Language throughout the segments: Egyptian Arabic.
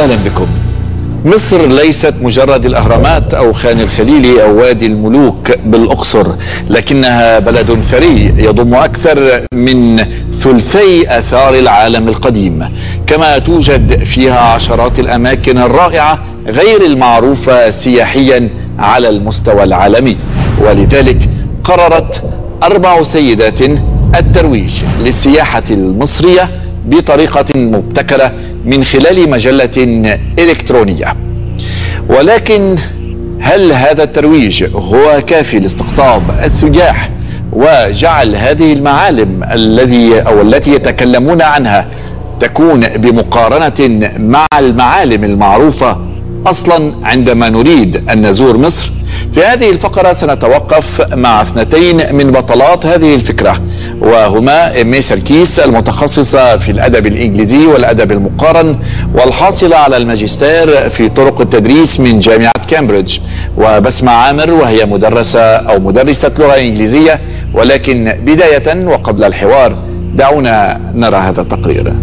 اهلا بكم مصر ليست مجرد الاهرامات او خان الخليلي او وادي الملوك بالاقصر لكنها بلد ثري يضم اكثر من ثلثي اثار العالم القديم كما توجد فيها عشرات الاماكن الرائعه غير المعروفه سياحيا على المستوى العالمي ولذلك قررت اربع سيدات الترويج للسياحه المصريه بطريقه مبتكره من خلال مجله الكترونيه ولكن هل هذا الترويج هو كافي لاستقطاب السياح وجعل هذه المعالم الذي او التي يتكلمون عنها تكون بمقارنه مع المعالم المعروفه اصلا عندما نريد ان نزور مصر في هذه الفقرة سنتوقف مع اثنتين من بطلات هذه الفكرة وهما إيمي سركيس المتخصصة في الأدب الإنجليزي والأدب المقارن والحاصلة على الماجستير في طرق التدريس من جامعة كامبريدج وبسمة عامر وهي مدرسة أو مدرسة لغة إنجليزية ولكن بداية وقبل الحوار دعونا نرى هذا التقرير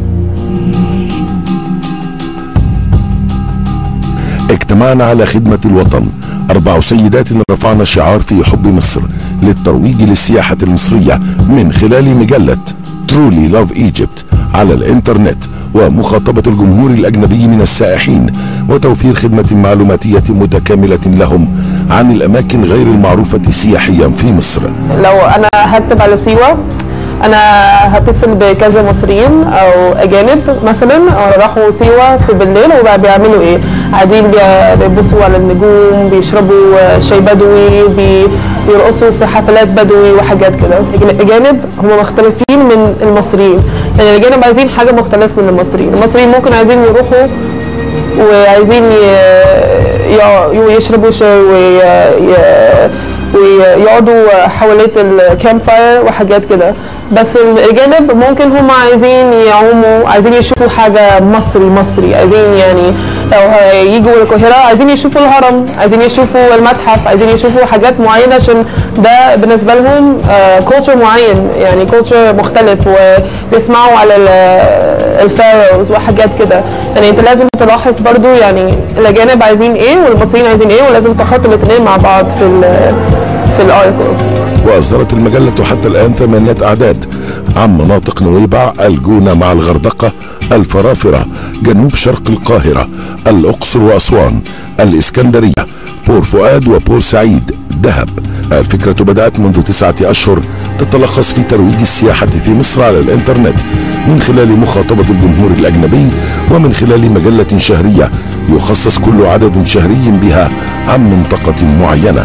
اجتمعنا على خدمة الوطن أربع سيدات رفعنا شعار في حب مصر للترويج للسياحة المصرية من خلال مجلة Truly Love Egypt على الإنترنت ومخاطبة الجمهور الأجنبي من السائحين وتوفير خدمة معلوماتية متكاملة لهم عن الأماكن غير المعروفة سياحيا في مصر لو انا هكتب على سيوه انا هتصل بكذا مصريين او اجانب مثلا أو راحوا سيوه في بالليل وبقى بيعملوا ايه قاعدين بي- بيبصوا على النجوم بيشربوا شاي بدوي بي- بيرقصوا في حفلات بدوي وحاجات كده لكن الاجانب هم مختلفين من المصريين يعني الاجانب عايزين حاجه مختلفه من المصريين المصريين ممكن عايزين يروحوا وعايزين ي- ي- يشربوا شاي وي- ي- ويقعدوا حوالين الكامب فاير وحاجات كده بس الاجانب ممكن هم عايزين يعوموا عايزين يشوفوا حاجه مصري مصري عايزين يعني لو هيجوا القاهره عايزين يشوفوا الهرم عايزين يشوفوا المتحف عايزين يشوفوا حاجات معينه عشان ده بالنسبه لهم كولتشر معين يعني كولتشر مختلف وبيسمعوا على الفاروز وحاجات كده يعني انت لازم تلاحظ برضو يعني الاجانب عايزين ايه والمصريين عايزين ايه ولازم تحط الاثنين مع بعض في ال في الارتكل وأصدرت المجلة حتى الآن ثمانية أعداد عن مناطق نويبع الجونة مع الغردقة الفرافرة جنوب شرق القاهرة الأقصر وأسوان الإسكندرية بور فؤاد وبور سعيد دهب الفكرة بدأت منذ تسعة أشهر تتلخص في ترويج السياحة في مصر على الإنترنت من خلال مخاطبة الجمهور الأجنبي ومن خلال مجلة شهرية يخصص كل عدد شهري بها عن منطقة معينة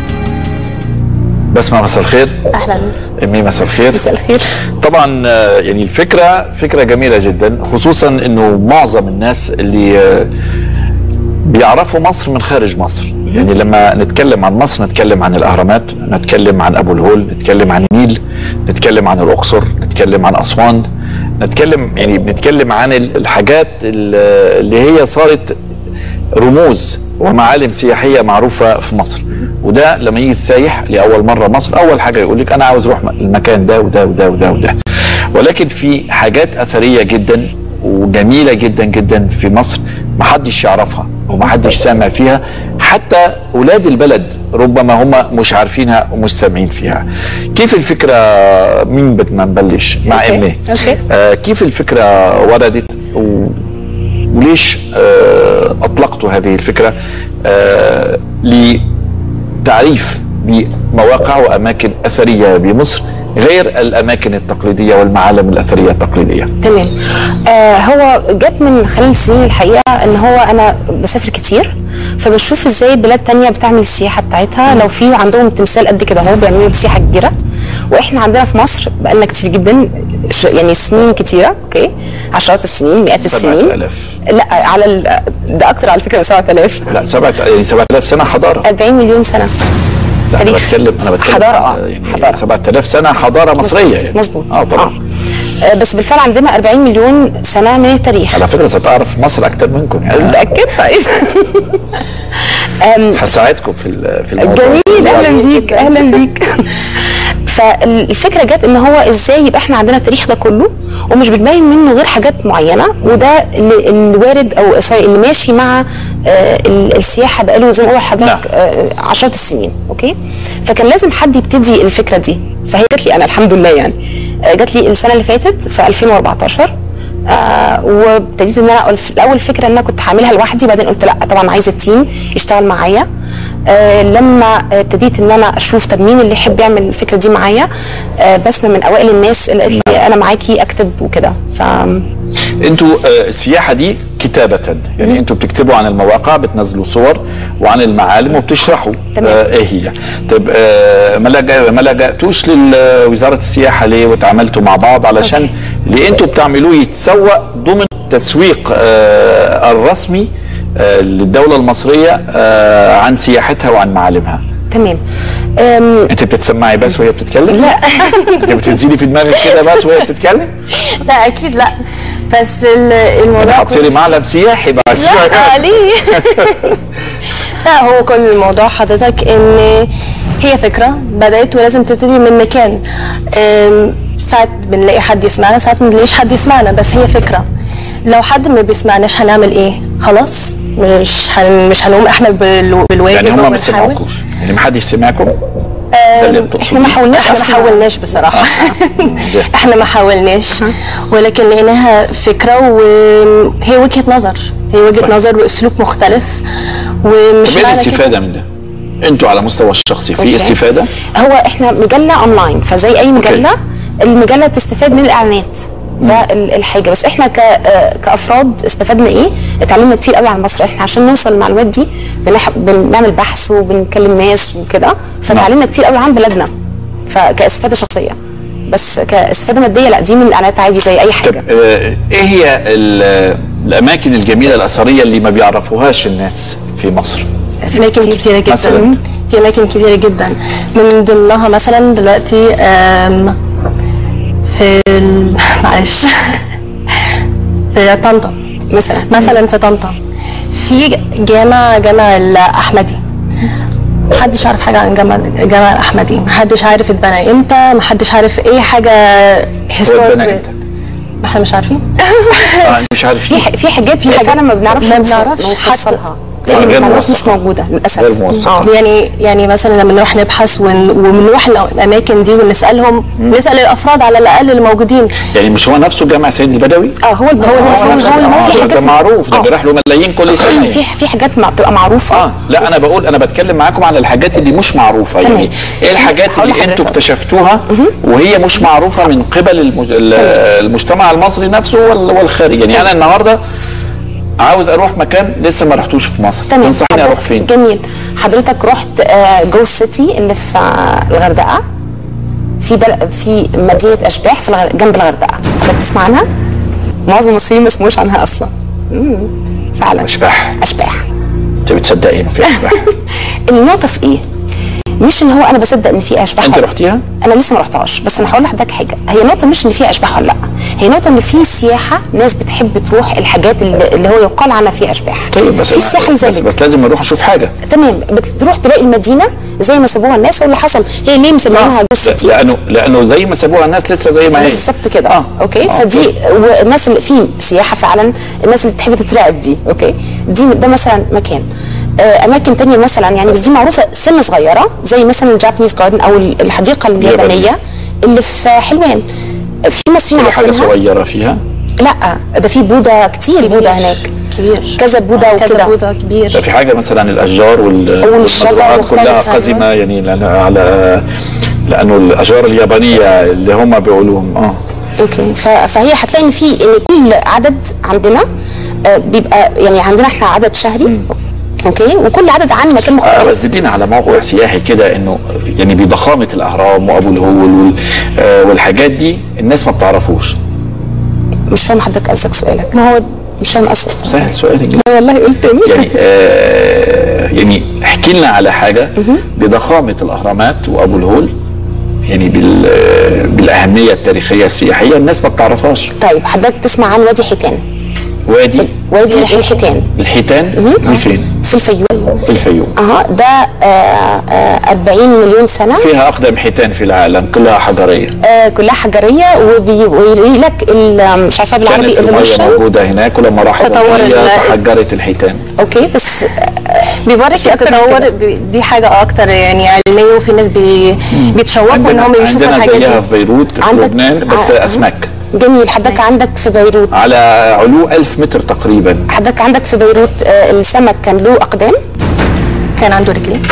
بسمة مساء الخير اهلا إيمي مساء الخير مساء الخير طبعا آه، يعني الفكرة فكرة جميلة جدا خصوصا انه معظم الناس اللي آه، بيعرفوا مصر من خارج مصر يعني لما نتكلم عن مصر نتكلم عن الاهرامات نتكلم عن ابو الهول نتكلم عن النيل نتكلم عن الاقصر نتكلم عن اسوان نتكلم يعني بنتكلم عن ال- الحاجات ال- اللي هي صارت رموز ومعالم سياحيه معروفه في مصر وده لما يجي السايح لاول مره مصر اول حاجه يقول لك انا عاوز اروح المكان ده وده وده وده وده ولكن في حاجات اثريه جدا وجميله جدا جدا في مصر محدش يعرفها ومحدش سامع فيها حتى اولاد البلد ربما هم مش عارفينها ومش سامعين فيها كيف الفكره مين بدنا نبلش مع أوكي. امي أوكي. آه كيف الفكره وردت و... وليش آه اطلقتوا هذه الفكره آه لتعريف بمواقع واماكن اثريه بمصر غير الاماكن التقليديه والمعالم الاثريه التقليديه. تمام آه هو جت من خلال السنين الحقيقه ان هو انا بسافر كتير فبشوف ازاي بلاد تانية بتعمل السياحه بتاعتها لو في عندهم تمثال قد كده اهو بيعملوا سياحه كبيره واحنا عندنا في مصر بقالنا كتير جدا ش- يعني سنين كتيره اوكي عشرات السنين مئات السنين 7000 لا على ال... ده اكتر على فكره من 7000 لا سبعة يعني 7000 سنه حضاره 40 مليون سنه لا انا تاريخ. بتكلم انا بتكلم حضارة، عن- آه، يعني حضارة. 7000 سنه حضاره مصريه يعني. مظبوط اه طبعا آه، بس بالفعل عندنا 40 مليون سنه من التاريخ على فكره ستعرف مصر اكتر منكم يعني متاكد طيب أم، هساعدكم في ال- في الموضوع جميل اهلا بيك اهلا بيك فالفكره جت ان هو ازاي يبقى احنا عندنا التاريخ ده كله ومش بتبين منه غير حاجات معينه وده اللي اللي وارد او سوري اللي ماشي مع آه، ال- السياحه بقاله زي ما بقول لحضرتك نعم. آه، عشرات السنين اوكي فكان لازم حد يبتدي الفكره دي فهي جات لي انا الحمد لله يعني آه، جات لي السنه اللي فاتت في 2014 آه وابتديت ان انا في الاول فكره ان انا كنت هعملها لوحدي بعدين قلت لا طبعا عايزه تيم يشتغل معايا آه لما ابتديت ان انا اشوف طب مين اللي يحب يعمل الفكره دي معايا آه بسمه من اوائل الناس اللي قالت لي انا معاكي اكتب وكده ف انتوا آه، السياحه دي كتابه يعني انتوا بتكتبوا عن المواقع بتنزلوا صور وعن المعالم وبتشرحوا تمام. آه ايه هي طيب آه ما لجأ- ما لجأتوش لوزاره السياحه ليه وتعاملتوا مع بعض علشان أوكي. اللي انتوا بتعملوه يتسوق ضمن التسويق آه الرسمي آه للدوله المصريه آه عن سياحتها وعن معالمها تمام أم، انت بتسمعي بس وهي بتتكلم لا انت بتنزلي في دماغك كده بس وهي بتتكلم لا اكيد لا بس ال- الموضوع هتصيري معلم سياحي بعد شويه لا ليه لا هو كل الموضوع حضرتك ان هي فكره بدات ولازم تبتدي من مكان أم، ساعات بنلاقي حد يسمعنا ساعات ما بنلاقيش حد يسمعنا بس هي فكره لو حد ما بيسمعناش هنعمل ايه خلاص مش هن مش هنقوم احنا بال- بالواجب يعني هم ما وبنحاول. سمعوكوش يعني ما حدش سمعكم ده اللي بتقصديه احنا ما حاولناش احنا ما أصلاً. حاولناش بصراحه احنا ما حاولناش ولكن لقيناها فكره وهي وجهه نظر هي وجهه طيب. نظر واسلوب مختلف ومش طب ايه معنى كده الاستفاده من ده؟ انتوا على مستوى الشخصي في أوكي. استفاده؟ هو احنا مجله اونلاين فزي اي مجله المجله بتستفاد من الاعلانات ده ال- الحاجه بس احنا ك آه، كافراد استفدنا ايه؟ اتعلمنا كتير قوي عن مصر احنا عشان نوصل للمعلومات دي بنح... بنعمل بحث وبنكلم ناس وكده فتعلمنا كتير قوي عن بلدنا فكاستفاده شخصيه بس كاستفاده ماديه لا دي من الاعلانات عادي زي اي طب حاجه آه، ايه هي ال- الاماكن الجميله الاثريه اللي ما بيعرفوهاش الناس في مصر؟ في اماكن كتيره جدا مثلاً؟ في اماكن كتيره جدا من ضمنها مثلا دلوقتي آم، في ال- معلش في طنطا مثلا مثلا في طنطا في جامع جامع الاحمدي محدش عارف حاجه عن جامع جامع الاحمدي محدش عارف اتبنى امتى محدش عارف ايه حاجه هو اتبنى امتى؟ ما احنا مش عارفين اه مش في عارفين ح- في حاجات في حاجات فعلا ما بنعرفش ما نوصل- بنعرفش حتى. نوصلها آه، لان غير المعلومات مش موثقة. موجوده للاسف غير موثقة. آه. يعني يعني مثلا لما نروح نبحث ون- وبنروح الاماكن دي ونسالهم نسال الافراد على الاقل اللي موجودين يعني مش هو نفسه جامع سيد البدوي؟ اه هو الب- هو المصري هو هو المصري آه، حاجات ده معروف ده آه. بيروح له ملايين كل سنه في يعني. في في حاجات ما بتبقى معروفه اه لا انا بقول انا بتكلم معاكم عن الحاجات اللي مش معروفه تمام. يعني ايه الحاجات هقول اللي انتوا لحضرتك. اكتشفتوها وهي مش معروفه من قبل الم- ال- المجتمع المصري نفسه وال- والخارج يعني انا النهارده عاوز اروح مكان لسه ما رحتوش في مصر تمام تنصحني حضرتك- اروح فين جميل حضرتك رحت آه، جو سيتي اللي في آه، الغردقه في بل... في مدينه اشباح في الغر... جنب الغردقه حضرتك تسمع عنها؟ معظم المصريين ما سمعوش عنها اصلا مم. فعلا اشباح اشباح انت بتصدقي انه في اشباح النقطه في ايه؟ مش ان هو انا بصدق ان في اشباح انت ولا- رحتيها؟ انا لسه ما رحتهاش بس انا هقول لحضرتك حاجه هي نقطه مش ان فيها اشباح ولا لا هي نقطه ان في سياحه ناس بتحب تروح الحاجات اللي, اللي هو يقال عنها فيها اشباح طيب بس في أنا- السياحه بس, لذلك بس لازم اروح اشوف حاجه تمام بتروح تلاقي المدينه زي ما سابوها الناس واللي حصل هي ليه مسمينها جو لا- سيتي لانه لانه زي ما سابوها الناس لسه زي ما هي بالظبط كده آه. اوكي آه. فدي والناس اللي في سياحه فعلا الناس اللي بتحب تترعب دي اوكي دي ده مثلا مكان آه، اماكن تانية مثلا يعني بس دي معروفه سن صغيره زي مثلا الجابانيز جاردن او الحديقه اليابانيه اللي في حلوان في مصريين كل حاجه عارفينها صغيره فيها لا ده في بودا كتير بودا هناك كبير كذا بودا كذا وكده بودا ده كبير في حاجه مثلا الاشجار وال- والشجر والمزروعات كلها مختلفة. قزمه يعني لأن- على لانه الاشجار اليابانيه اللي هم بيقولوهم اه اوكي ف- فهي هتلاقي ان في ان كل عدد عندنا آه، بيبقى يعني عندنا احنا عدد شهري اوكي وكل عدد عن مكان آه، مختلف بس ادينا على موقع سياحي كده انه يعني بضخامه الاهرام وابو الهول وال- آه، والحاجات دي الناس ما بتعرفوش مش فاهم حضرتك قصدك سؤالك ما هو مش فاهم قصدك سهل سؤالك والله قلت تاني يعني آه يعني احكي لنا على حاجه بضخامه الاهرامات وابو الهول يعني بال آه، بالاهميه التاريخيه السياحيه الناس ما بتعرفهاش طيب حضرتك تسمع عن وادي حيتان وادي وادي الحيتان الحيتان دي فين؟ في الفيوم في الفيوم اها ده آه، آه، 40 مليون سنه فيها اقدم حيتان في العالم كلها حجريه آه، كلها حجريه وبيوري لك ال- مش عارفه بالعربي كانت الميه ايفولوشن موجوده هناك ولما راحوا تطور الميه ال- تحجرت الحيتان اوكي بس بيوريك أكتر من التطور كده. بي- دي حاجه اكتر يعني علميه وفي ناس بي بيتشوقوا ان هم يشوفوا عندنا الحاجات زيها دي في بيروت في عندك- لبنان بس آه، اسماك جميل حضرتك عندك في بيروت على علو 1000 متر تقريبا حضرتك عندك في بيروت آه، السمك كان له اقدام كان عنده رجلين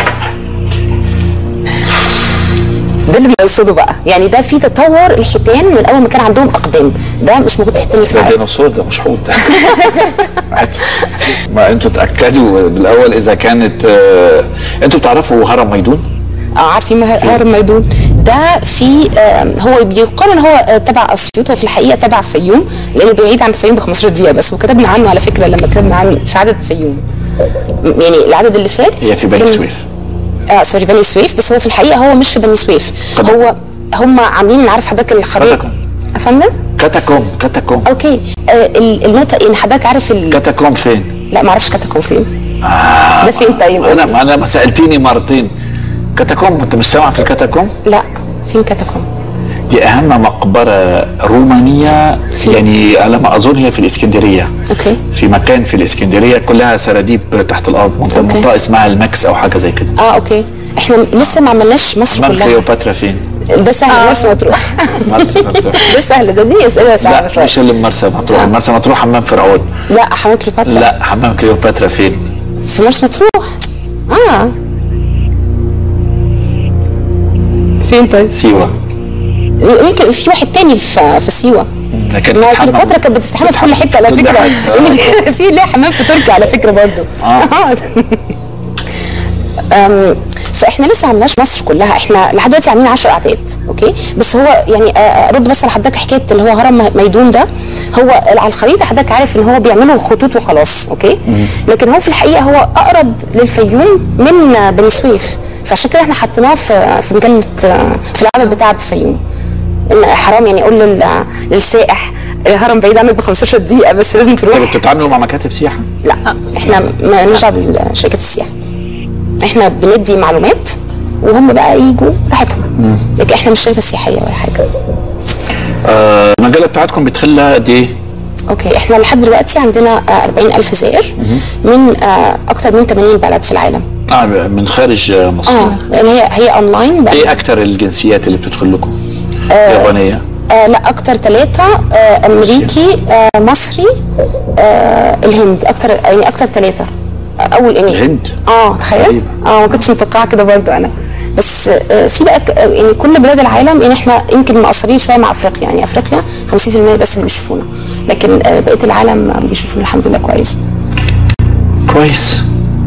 ده اللي بيقصده بقى يعني ده في تطور الحيتان من اول ما كان عندهم اقدام ده مش موجود في حته تانية في ده العالم ديناصور ده مش حوت ده عادي. ما انتوا تاكدوا بالاول اذا كانت آه، انتوا بتعرفوا هرم ميدون اه عارفين مه- هرم ميدون ده في آه، هو بيقال ان هو آه، تبع اسيوط هو في الحقيقه تبع الفيوم لانه بعيد عن الفيوم ب 15 دقيقه بس وكتبنا عنه على فكره لما كتبنا عن في عدد الفيوم م- يعني العدد اللي فات هي في بني كان- سويف اه سوري بني سويف بس هو في الحقيقه هو مش في بني سويف طب- هو هم عاملين عارف حضرتك الخريطه كاتاكوم. افندم كاتاكوم كاتاكوم اوكي آه ال- النقطه ان حضرتك عارف ال... كاتاكوم فين؟ لا ما اعرفش كاتاكوم فين ده فين طيب انا ما انا ما سالتيني مرتين كاتاكوم انت مش سامع في الكاتاكوم؟ لا فين كاتاكوم دي اهم مقبره رومانيه في- يعني على ما اظن هي في الاسكندريه اوكي في مكان في الاسكندريه كلها سراديب تحت الارض منطقه أوكي. منطقة اسمها الماكس او حاجه زي كده اه اوكي احنا لسه ما عملناش مصر امام كلها كليوباترا فين؟ ده سهل مرسى مطروح مرسى مطروح ده سهل ده دي اسئله صعبه لا شويه مش اللي مرسى مطروح مرسى مطروح حمام فرعون لا حمام كليوباترا لا حمام كليوباترا فين؟ في مرسى مطروح اه فين طيب؟ سيوه يمكن في واحد تاني في في سيوه لكن ما بتحمم- كليوباترا كانت بتستحمى في كل حته على كل فكره حتة. لأن في ليه حمام في تركيا على فكره برضه آه. أم، فاحنا لسه ما عملناش مصر كلها احنا لحد دلوقتي عاملين 10 اعداد اوكي بس هو يعني آه، ارد بس على حضرتك حكايه اللي هو هرم ميدون ده هو على الخريطه حضرتك عارف ان هو بيعملوا خطوط وخلاص اوكي لكن هو في الحقيقه هو اقرب للفيوم من آه، بني سويف فعشان كده احنا حطيناه في في مجله آه، في العدد بتاع الفيوم إن حرام يعني اقول لل- للسائح الهرم بعيد عنك ب 15 دقيقه بس لازم طب تروح بتتعاملوا مع مكاتب سياحه؟ لا احنا ما نرجع بالشركات السياحه احنا بندي معلومات وهم بقى يجوا راحتهم لكن احنا مش شركه سياحيه ولا حاجه آه، المجله بتاعتكم بتخلها قد ايه؟ اوكي احنا لحد دلوقتي عندنا آه، 40 الف زائر من آه، اكتر من 80 بلد في العالم اه من خارج آه، مصر اه لان هي هي اونلاين بقى ايه اكتر الجنسيات اللي بتدخل لكم؟ يابانيه آه لا اكتر ثلاثه آه امريكي آه مصري آه الهند اكتر يعني اكتر ثلاثه اول يعني الهند؟ اه تخيل غريبة. اه ما كنتش متوقعه كده برضو انا بس آه في بقى ك- آه، يعني كل بلاد العالم يعني احنا يمكن مقصرين شويه مع افريقيا يعني افريقيا 50% بس اللي بيشوفونا لكن آه بقيه العالم آه، بيشوفونا الحمد لله كويس كويس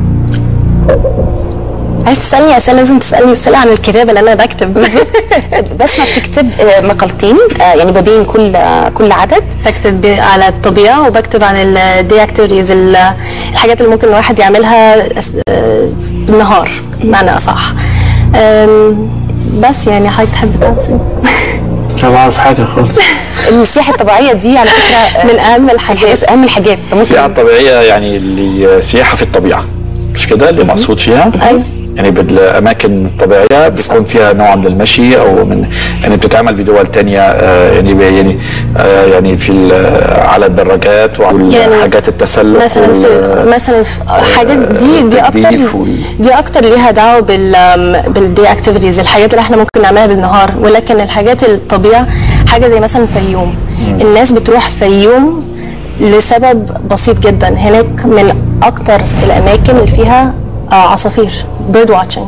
عايز تسالني اسئله لازم تسالني اسئله عن الكتاب اللي انا بكتب بسمة بتكتب آه مقالتين آه يعني ما بين كل آه كل عدد بكتب ب- على الطبيعه وبكتب عن الدي اكتيفيتيز الحاجات اللي ممكن الواحد يعملها أس- آه، بالنهار بمعنى اصح أم، بس يعني حضرتك تحب تعرف إيه؟ مش بعرف حاجه خالص السياحه الطبيعيه دي على فكره آه، من اهم الحاجات اهم الحاجات السياحه ممكن الطبيعيه يعني اللي سياحه في الطبيعه مش كده اللي مقصود فيها؟ أيوة. يعني بالاماكن الطبيعيه بيكون فيها نوع من المشي او من يعني بتتعمل بدول تانية آه، يعني بي- يعني آه، يعني في ال- على الدراجات وعلى يعني حاجات التسلق مثلا في وال- مثلا في حاجات دي دي اكتر التجديف وال- دي اكتر ليها دعوه بال بالدي اكتيفيتيز الحاجات اللي احنا ممكن نعملها بالنهار ولكن الحاجات الطبيعه حاجه زي مثلا فيوم الناس بتروح فيوم لسبب بسيط جدا هناك من اكتر الاماكن اللي فيها آه، عصافير بيرد واتشنج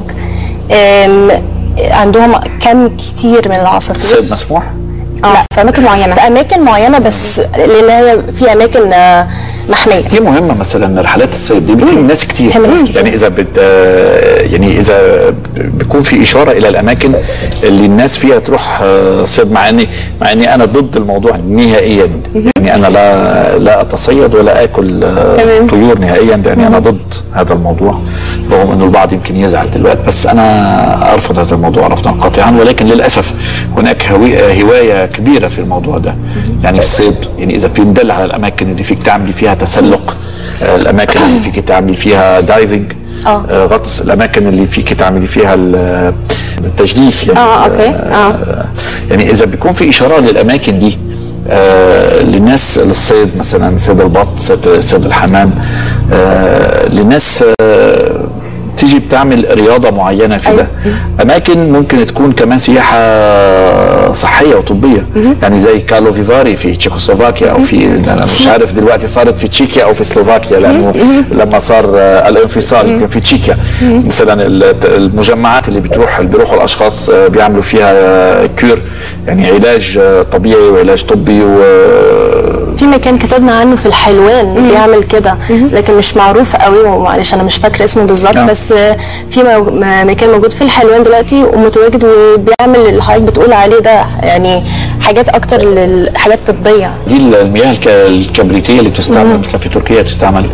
عندهم كم كتير من العصافير صيد مسموح اه في اماكن معينه في اماكن معينه بس لان هي في اماكن آه، محميه دي مهمه مثلا رحلات الصيد دي بتهم ناس كتير بتهم ناس كتير. يعني اذا بت آه، يعني اذا بيكون في اشاره الى الاماكن اللي الناس فيها تروح آه، صيد مع اني مع اني انا ضد الموضوع نهائيا يعني انا لا لا اتصيد ولا اكل آه، تمام. طيور نهائيا لاني انا ضد هذا الموضوع رغم انه البعض يمكن يزعل دلوقتي بس انا ارفض هذا الموضوع رفضا قاطعا ولكن للاسف هناك هوي- هوايه كبيره في الموضوع ده يعني الصيد يعني اذا بيندل على الاماكن اللي فيك تعملي فيها تسلق آه، الاماكن اللي فيك تعملي فيها دايفنج آه. آه، غطس الاماكن اللي فيك تعملي فيها ال- التجديف يعني اه اوكي اه يعني اذا بيكون في اشاره للاماكن دي آه للناس للصيد مثلا صيد البط صيد, صيد الحمام آه للناس آه تيجي بتعمل رياضه معينه في ده اماكن ممكن تكون كمان سياحه صحيه وطبيه يعني زي كارلو فيفاري في تشيكوسلوفاكيا او في انا مش عارف دلوقتي صارت في تشيكيا او في سلوفاكيا لانه لما صار آه، الانفصال يمكن في تشيكيا مثلا ال- المجمعات اللي بتروح اللي بيروحوا الاشخاص آه، بيعملوا فيها آه، كيور يعني علاج آه، طبيعي وعلاج طبي و في مكان كتبنا عنه في الحلوان بيعمل كده لكن مش معروف قوي ومعلش انا مش فاكره اسمه بالظبط آه. بس آه، في مو- م- مكان موجود في الحلوان دلوقتي ومتواجد وبيعمل اللي حضرتك بتقول عليه ده يعني حاجات اكتر للحاجات طبيه دي المياه الك- الكبريتيه اللي تستعمل مثلا في تركيا تستعمل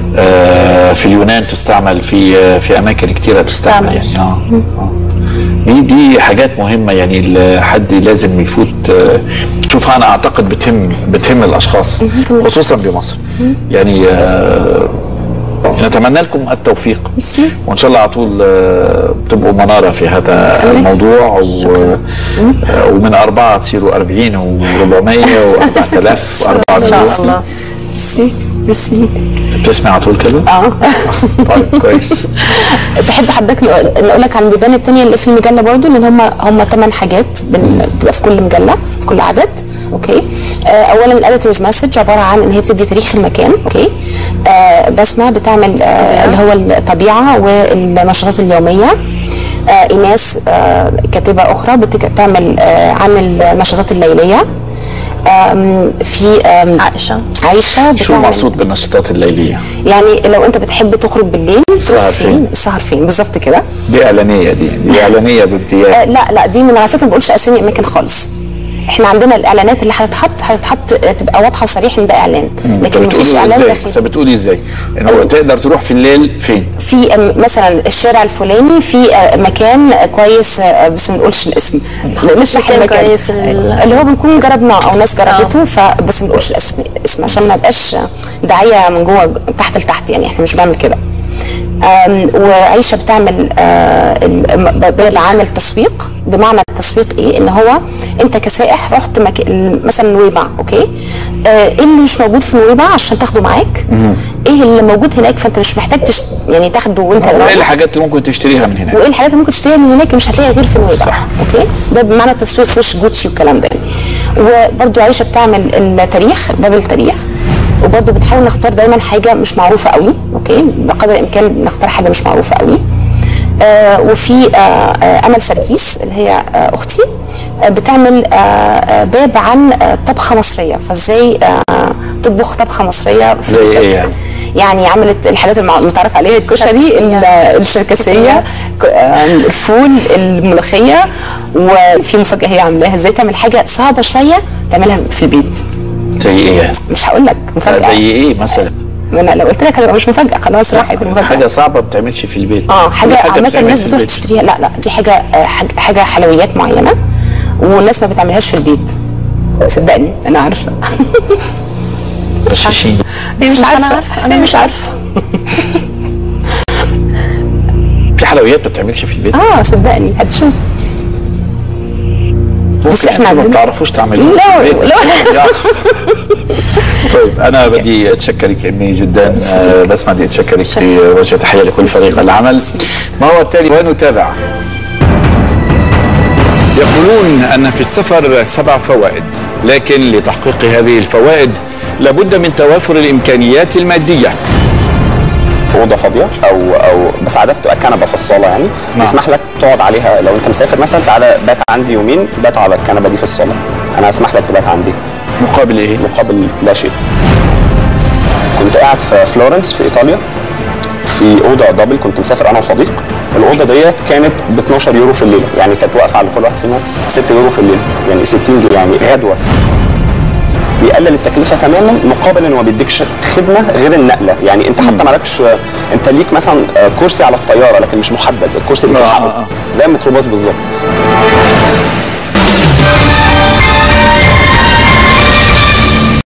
آه في اليونان تستعمل في آه في اماكن كثيره تستعمل تستعمل. يعني آه آه. دي دي حاجات مهمه يعني الحد لازم يفوت آه شوفها انا اعتقد بتهم بتهم الاشخاص خصوصا بمصر يعني آه نتمنى لكم التوفيق ميرسي. وان شاء الله على طول آه، تبقوا مناره في هذا الموضوع و... آه، ومن اربعه تصيروا 40 و400 و4000 و4000 ان شاء الله ميرسي ميرسي بتسمع على طول كده؟ اه طيب كويس تحب حضرتك نقول نقول لك عن البيبان التانية اللي في المجلة برضو لان هم هم ثمان حاجات بن- بتبقى في كل مجلة في كل عدد اوكي آه اولا الاديتورز مسج عبارة عن ان هي بتدي تاريخ المكان اوكي آه بسمة بتعمل آه اللي هو الطبيعة والنشاطات اليومية آه ايناس آه كاتبة اخرى بتك- بتعمل آه عن النشاطات الليلية آم، في آم، عائشه عايشة شو بتعمل المقصود بالنشاطات الليليه؟ يعني لو انت بتحب تخرج بالليل تروح السهر فين؟ فين السهر فين بالظبط كده دي اعلانيه دي دي اعلانيه آه بامتياز لا لا دي من على فكره ما بقولش اسامي اماكن خالص احنا عندنا الاعلانات اللي هتتحط هتتحط آه، تبقى واضحه وصريح ان ده اعلان لكن طب مفيش بتقولوا اعلان ازاي؟ داخلي بس بتقولي ازاي؟ انه تقدر تروح في الليل فين؟ في آم، مثلا الشارع الفلاني في آه، مكان آه، كويس آه، بس ما نقولش الاسم نشرح مكان المكان كويس ال- اللي هو بنكون جربناه او ناس جربته فبس ما نقولش الاسم اسم عشان ما يبقاش دعايه من جوه تحت لتحت يعني احنا مش بنعمل كده آم، وعيشه بتعمل آه، ال- باب عن التسويق بمعنى التسويق ايه ان هو انت كسائح رحت مك... مثلا نويبع اوكي آه، ايه اللي مش موجود في نويبع عشان تاخده معاك ايه اللي موجود هناك فانت مش محتاج تش... يعني تاخده وانت وايه رايح الحاجات اللي ممكن تشتريها من هناك؟ وايه الحاجات اللي ممكن تشتريها من هناك مش هتلاقيها غير في نويبع صح. اوكي ده بمعنى التسويق مش جوتشي والكلام ده يعني وبرده عايشه بتعمل التاريخ باب التاريخ وبرده بنحاول نختار دايما حاجه مش معروفه قوي اوكي بقدر الامكان نختار حاجه مش معروفه قوي آه وفي آه آه امل سركيس اللي هي آه اختي آه بتعمل آه آه باب عن آه طبخه مصريه فازاي آه تطبخ طبخه مصريه في زي البيت. ايه يعني؟ يعني عملت الحاجات المع- المتعارف عليها الكشري ال- الشركسيه ك- آه، الفول الملوخيه وفي مفاجاه هي عاملاها ازاي تعمل حاجه صعبه شويه تعملها في البيت زي ايه يعني؟ مش هقول لك مفاجاه زي ايه مثلا؟ ما انا لو قلت لك هتبقى مش مفاجاه خلاص راحت المفاجاه حاجه صعبه ما بتعملش في البيت اه في حاجه عامه بتتعمل الناس في بتروح البيت. تشتريها لا لا دي حاجه آه، حاجه حاجه حلويات معينه والناس ما بتعملهاش في البيت صدقني انا عارفه غشاشين مش أنا عارفة، أنا مش عارفه في حلويات ما بتعملش في البيت اه صدقني هتشوف بس احنا ما عندنا بتعرفوش تعملوا لا، في البيت. لا. يا. طيب انا بدي اتشكرك امي جدا آه، بس بدي اتشكرك في وجه تحيه لكل فريق العمل ما هو التالي ونتابع يقولون ان في السفر سبع فوائد لكن لتحقيق هذه الفوائد لابد من توافر الامكانيات الماديه اوضه فاضيه او او بس عاده بتبقى كنبه في الصاله يعني نعم. يسمح لك تقعد عليها لو انت مسافر مثلا تعالى بات عندي يومين بات على الكنبه دي في الصاله انا اسمح لك تبات عندي مقابل ايه؟ مقابل لا شيء كنت قاعد في فلورنس في ايطاليا في اوضه دبل كنت مسافر انا وصديق الاوضه ديت كانت ب 12 يورو في الليله يعني كانت واقفه على كل واحد فينا 6 يورو في الليله يعني 60 جنيه يعني غدوه بيقلل التكلفه تماما مقابل انه ما بيديكش خدمه غير النقله يعني انت حتى مالكش انت ليك مثلا كرسي على الطياره لكن مش محدد الكرسي اللي آه، تلحقه آه، آه. زي الميكروباص بالظبط